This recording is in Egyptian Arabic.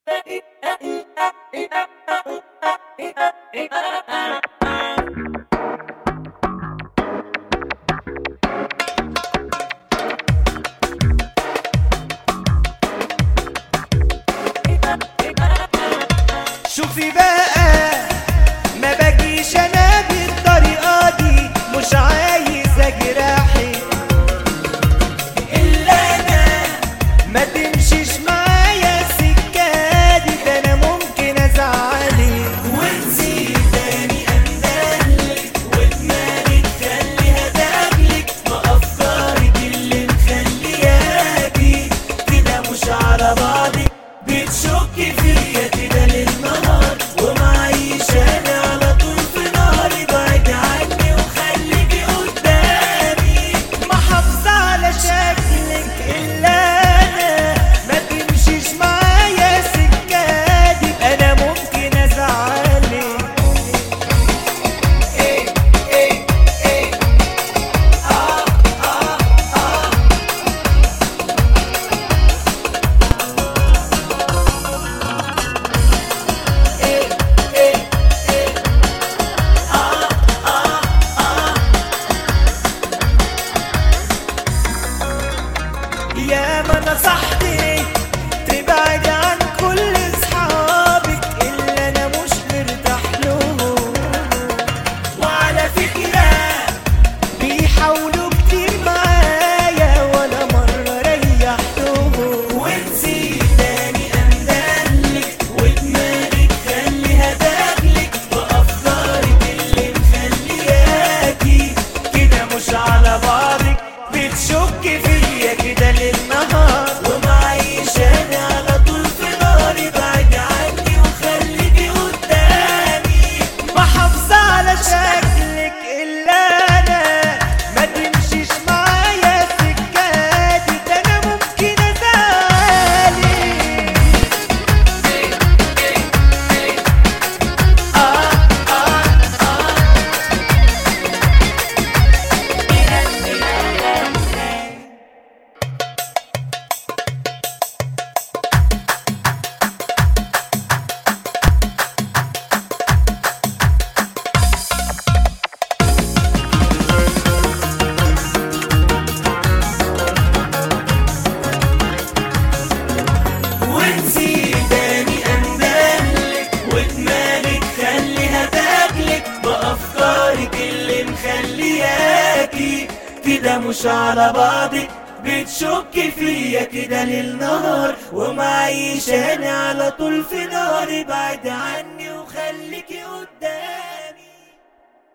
شوفي بقى ما باجيش انا بالطريقه دي مش عايز اجرحك الا انا ما تمشيش معايا السكه دي ده انا ممكن ازعلك وانسي تاني اندهلك ودماغي تخليها تاكلك بافكارك اللي مخلياكي كده مش على بعضك بتشكي فيا كده للنهار ومعيشاني على طول في نهاري بعد عني وخليكي قدامي محافظة على شكلك إلا أنا ما تمشيش معايا سكة دي أنا ممكن أزعلك إيه إيه إيه آه آه آه إيه إيه إيه آه آه آه يا ما نصحتك تبعد عن كل اصحابك الا انا مش مرتاح لهم وعلى فكره بيحاولوا كتير معايا ولا مره ريحتهم ونسيت تاني اندهلك ودماغك خليها تاكلك بافكارك اللي مخلياكي كده مش على بعضك بتشك فيا كده للنهار ومعيشاني على طول في ناري بعد عني وخليكي قدامي محافظة على شكلك إلا أنا ما تمشيش معايا السكة دي ده أنا ممكن أزعلك آه آه آه ونسي تاني اندهلك ودماغك خليها تاكلك بافكارك اللي مخلياكي كده مش على بعضك بتشك فيا كده للنهار ومعيشاني على طول في ناري بعد عني